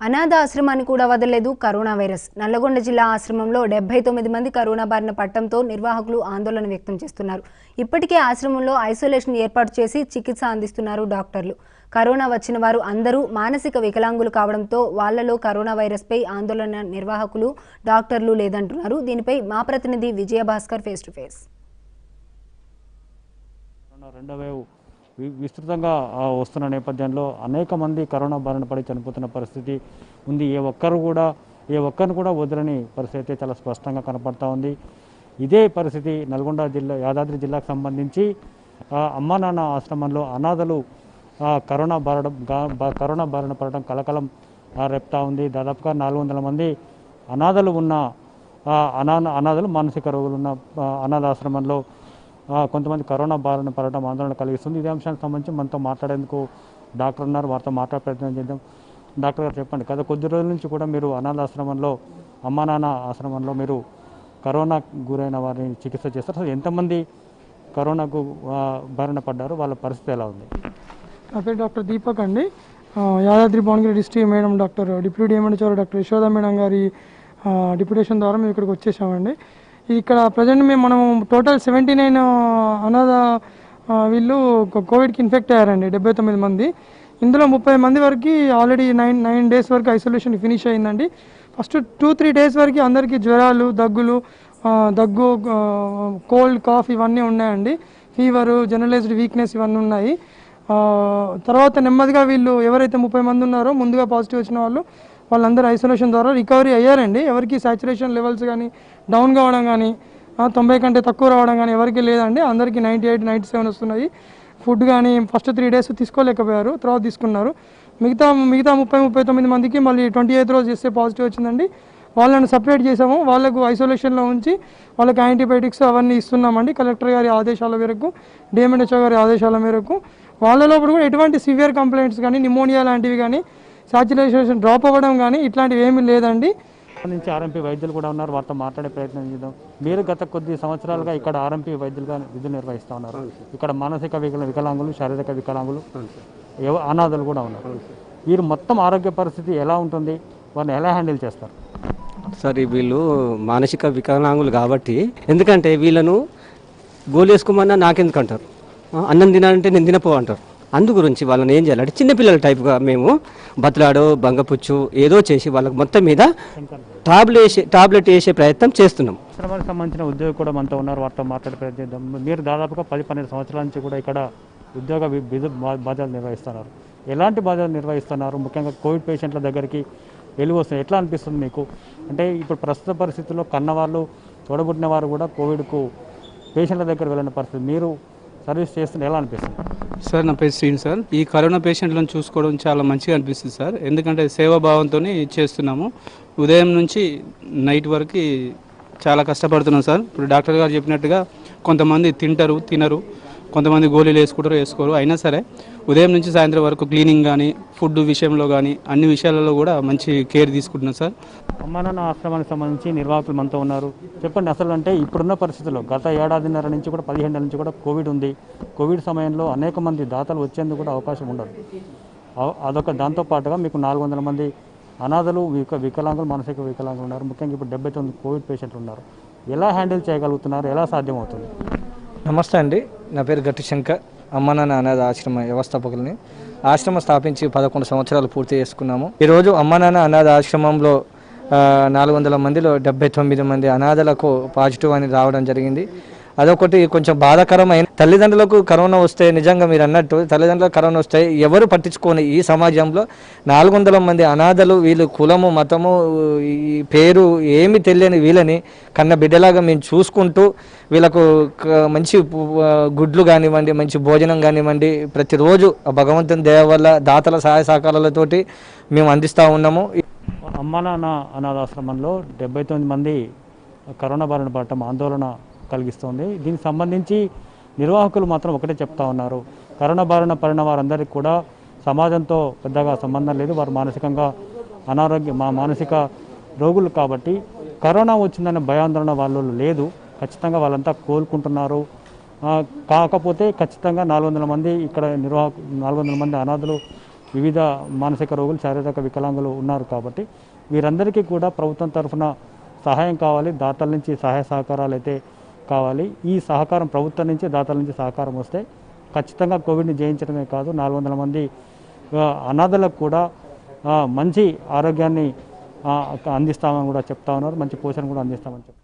అనాథ ఆశ్రమాన్ని కూడా వదలలేదు కరోనా వైరస్ నల్లగొండ జిల్లా ఆశ్రమంలో డెబ్బై తొమ్మిది మంది కరోనా బారిన పట్టడంతో నిర్వాహకులు ఆందోళన వ్యక్తం చేస్తున్నారు ఇప్పటికే ఆశ్రమంలో ఐసోలేషన్ ఏర్పాటు చేసి చికిత్స అందిస్తున్నారు డాక్టర్లు కరోనా వచ్చిన వారు అందరూ మానసిక వికలాంగులు కావడంతో వాళ్లలో కరోనా వైరస్పై ఆందోళన నిర్వాహకులు డాక్టర్లు లేదంటున్నారు దీనిపై మా ప్రతినిధి Vijayabhaskar face to face corona రెండో వేవ్ వి- విస్తృతంగా ఆ, వస్తున్న నేపథ్యంలో అనేక మంది కరోనా బారిన పడి చనిపోతున్న పరిస్థితి ఉంది ఏ ఒక్కరు కూడా ఏ ఒక్కరిని కూడా వదలని పరిస్థితి అయితే చాలా స్పష్టంగా కనపడతా ఉంది ఇదే పరిస్థితి నల్గొండ జిల్లా యాదాద్రి జిల్లాకు సంబంధించి ఆ, అమ్మా నాన్న ఆశ్రమంలో అనాథలు ఆ, కరోనా బారడం గా- బా- కరోనా బారిన పడడం కలకలం ఆ, రేపుతా ఉంది దాదాపుగా నాలుగు వందల మంది అనాథలు ఉన్న ఆ, అనా అనాథలు మానసిక రోగులు ఉన్న ఆ, అనాథాశ్రమంలో ఆ, కొంతమంది కరోనా బారిన పడడం ఆందోళన కలిగిస్తుంది ఇదే అంశానికి సంబంధించి మనతో మాట్లాడేందుకు డాక్టర్ ఉన్నారు వారితో మాట్లాడే ప్రయత్నం చేద్దాం డాక్టర్ గారు చెప్పండి గత కొద్ది రోజుల నుంచి కూడా మీరు అనాథాశ్రమంలో అమ్మా నాన్న ఆశ్రమంలో మీరు కరోనా గురైన వారిని చికిత్స చేస్తారు అసలు ఎంతమంది కరోనాకు ఆ, బారిన పడ్డారు వాళ్ళ పరిస్థితి ఎలా ఉంది నా పేరు డాక్టర్ దీపక్ అండి ఆ, Yadadri Bhuvanagiri district madam doctor deputy డిఎండిచారు డాక్టర్ యశోద మేడం గారి ఆ, డిప్యూటేషన్ ద్వారా మేము ఇక్కడికి వచ్చేసామండి ఇక్కడ ప్రజెంట్ మేము మనం టోటల్ సెవెంటీ నైన్ అనాథ ఆ, వీళ్ళు కో- కోవిడ్కి ఇన్ఫెక్ట్ అయ్యారండి డెబ్బై తొమ్మిది మంది ఇందులో ముప్పై మంది వరకు ఆల్రెడీ నైన్ నైన్ డేస్ వరకు ఐసోలేషన్ ఫినిష్ అయిందండి ఫస్ట్ టూ త్రీ డేస్ వరకు అందరికీ జ్వరాలు దగ్గులు ఆ, దగ్గు కోల్డ్ కాఫ్ ఇవన్నీ ఉన్నాయండి ఫీవరు జనరలైజ్డ్ వీక్నెస్ ఇవన్నీ ఉన్నాయి ఆ, తర్వాత నెమ్మదిగా వీళ్ళు ఎవరైతే ముప్పై మంది ఉన్నారో ముందుగా పాజిటివ్ వచ్చిన వాళ్ళు వాళ్ళందరూ ఐసోలేషన్ ద్వారా రికవరీ అయ్యారండి ఎవరికి సాచురేషన్ లెవెల్స్ కానీ డౌన్ కావడం కానీ ఆ, తొంభై కంటే తక్కువ రావడం కానీ ఎవరికి లేదండి అందరికీ నైంటీ ఎయిట్ నైంటీ సెవెన్ వస్తున్నాయి ఫుడ్ కానీ ఫస్ట్ త్రీ డేస్ తీసుకోలేకపోయారు తర్వాత తీసుకున్నారు మిగతా మిగతా ముప్పై ముప్పై తొమ్మిది మందికి మళ్ళీ ట్వంటీ ఎయిత్ రోజు చేస్తే పాజిటివ్ వచ్చిందండి వాళ్ళని సపరేట్ చేసాము వాళ్ళకు ఐసోలేషన్లో ఉంచి వాళ్ళకి యాంటీబయాటిక్స్ అవన్నీ ఇస్తున్నామండి కలెక్టర్ గారి ఆదేశాల మేరకు డిఎంఎన్హెచ్ఓ గారి ఆదేశాల మేరకు వాళ్ళ లోపల కూడా ఎటువంటి సివియర్ కంప్లైంట్స్ కానీ నిమోనియా లాంటివి కానీ సాచురేషన్ డ్రాప్ అవ్వడం కానీ ఇట్లాంటివి ఏమీ లేదండి నుంచి ఆర్ఎంపీ వైద్యులు కూడా ఉన్నారు వారితో మాట్లాడే ప్రయత్నం చేద్దాం మీరు గత కొద్ది సంవత్సరాలుగా ఇక్కడ ఆర్ఎంపీ వైద్యులుగా విధులు నిర్వహిస్తూ ఉన్నారు ఇక్కడ మానసిక వికల వికలాంగులు శారీరక వికలాంగులు ఎవ- అనాథలు కూడా ఉన్నారు వీరు మొత్తం ఆరోగ్య పరిస్థితి ఎలా ఉంటుంది వారిని ఎలా హ్యాండిల్ చేస్తారు సార్ ఈ వీళ్ళు మానసిక వికలాంగులు కాబట్టి ఎందుకంటే వీళ్ళను గోలు వేసుకోమన్నా నాకెందుకు అంటారు ఆ, అన్నం తినాలంటే నేను తినపో అంటారు అందు గురించి వాళ్ళని ఏం చేయాలంటే చిన్నపిల్లల టైప్గా మేము బతలాడో బంగపుచ్చు ఏదో చేసి వాళ్ళకి మొత్తం మీద టాబ్లెట్ వేసే టాబ్లెట్ వేసే ప్రయత్నం చేస్తున్నాం ఆశ్రమానికి సంబంధించిన ఉద్యోగి కూడా మనతో ఉన్నారు వారితో మాట్లాడే ప్రయత్నం చేద్దాం మీరు దాదాపుగా పది పన్నెండు సంవత్సరాల నుంచి కూడా ఇక్కడ ఉద్యోగ వి- విధు బా- బాధ్యతలు నిర్వహిస్తున్నారు ఎలాంటి బాధ్యతలు నిర్వహిస్తున్నారు ముఖ్యంగా కోవిడ్ పేషెంట్ల దగ్గరికి వెలుగు వస్తుంది ఎట్లా అనిపిస్తుంది మీకు అంటే ఇప్పుడు ప్రస్తుత పరిస్థితుల్లో కన్నవాళ్ళు తోడబుట్టిన వారు కూడా కోవిడ్కు పేషెంట్ల దగ్గర వెళ్ళిన పరిస్థితి మీరు సర్వీస్ చేస్తుంటే ఎలా అనిపిస్తుంది సార్ నా పేరు శ్రీను సార్ ఈ కరోనా పేషెంట్లను చూసుకోవడం చాలా మంచిగా అనిపిస్తుంది సార్ ఎందుకంటే సేవాభావంతో చేస్తున్నాము ఉదయం నుంచి నైట్ వరకు చాలా కష్టపడుతున్నాం సార్ ఇప్పుడు డాక్టర్ గారు చెప్పినట్టుగా కొంతమంది తింటారు తినరు కొంతమంది గోళీలు వేసుకుంటారు వేసుకోరు అయినా సరే ఉదయం నుంచి సాయంత్రం వరకు క్లీనింగ్ కానీ ఫుడ్ విషయంలో కానీ అన్ని విషయాలలో కూడా మంచి కేర్ తీసుకుంటున్నాం సార్ అమ్మా నాన్న ఆశ్రమానికి సంబంధించి నిర్వాహకులు మనతో ఉన్నారు చెప్పండి అసలు అంటే ఇప్పుడున్న పరిస్థితుల్లో గత ఏడాదిన్నర నుంచి కూడా పదిహేను నెలల నుంచి కూడా కోవిడ్ ఉంది కోవిడ్ సమయంలో అనేక మంది దాతలు వచ్చేందుకు కూడా అవకాశం ఉండదు అ- అదొక దాంతో పాటుగా మీకు నాలుగు వందల మంది అనాథలు విక వికలాంగులు మానసిక వికలాంగులు ఉన్నారు ముఖ్యంగా ఇప్పుడు డెబ్బై తొమ్మిది కోవిడ్ పేషెంట్లు ఉన్నారు ఎలా హ్యాండిల్ చేయగలుగుతున్నారు ఎలా సాధ్యమవుతుంది నమస్తే అండి నా పేరు గట్టి శంకర్ అమ్మ నాన్న అనాథ ఆశ్రమ వ్యవస్థాపకుల్ని ఆశ్రమం స్థాపించి పదకొండు సంవత్సరాలు పూర్తి చేసుకున్నాము ఈరోజు అమ్మ నాన్న అనాథ ఆశ్రమంలో ఆ, నాలుగు వందల మందిలో డెబ్బై తొమ్మిది మంది అనాథలకు పాజిటివ్ అని రావడం జరిగింది అదొకటి కొంచెం బాధాకరమైన తల్లిదండ్రులకు కరోనా వస్తే నిజంగా మీరు అన్నట్టు తల్లిదండ్రులకు కరోనా వస్తే ఎవరు పట్టించుకోని ఈ సమాజంలో నాలుగు వందల మంది అనాథలు వీళ్ళు కులము మతము ఈ పేరు ఏమి తెలియని వీళ్ళని కన్న బిడ్డలాగా మేము చూసుకుంటూ వీళ్ళకు క- మంచి పు- ఆ, గుడ్లు కానివ్వండి మంచి భోజనం కానివ్వండి ప్రతిరోజు ఆ భగవంతుని దయ వల్ల దాతల సహాయ సహకారాలతోటి మేము అందిస్తూ ఉన్నాము అమ్మా నాన్న అనాథాశ్రమంలో డెబ్బై తొమ్మిది మంది కరోనా బారిన పడటం ఆందోళన కలిగిస్తోంది దీనికి సంబంధించి నిర్వాహకులు మాత్రం ఒకటే చెప్తా ఉన్నారు కరోనా బారిన పడిన వారందరికీ కూడా సమాజంతో పెద్దగా సంబంధం లేదు వారు మానసికంగా అనారోగ్య మా మానసిక రోగులు కాబట్టి కరోనా వచ్చిందనే భయాందోళన వాళ్ళు లేదు ఖచ్చితంగా వాళ్ళంతా కోలుకుంటున్నారు ఆ, కాకపోతే ఖచ్చితంగా నాలుగు వందల మంది ఇక్కడ నిర్వాహకు నాలుగు వందల మంది అనాథలు వివిధ మానసిక రోగులు శారీరక వికలాంగులు ఉన్నారు కాబట్టి వీరందరికీ కూడా ప్రభుత్వం తరఫున సహాయం కావాలి దాతల నుంచి సహాయ సహకారాలు అయితే కావాలి ఈ సహకారం ప్రభుత్వం నుంచి దాతల నుంచి సహకారం వస్తే ఖచ్చితంగా కోవిడ్ని జయించడమే కాదు నాలుగు వందల మంది ఆ, అనాథలకు కూడా ఆ, మంచి ఆరోగ్యాన్ని ఆ, అందిస్తామని కూడా చెప్తా ఉన్నారు మంచి పోషణ కూడా అందిస్తామని చెప్తారు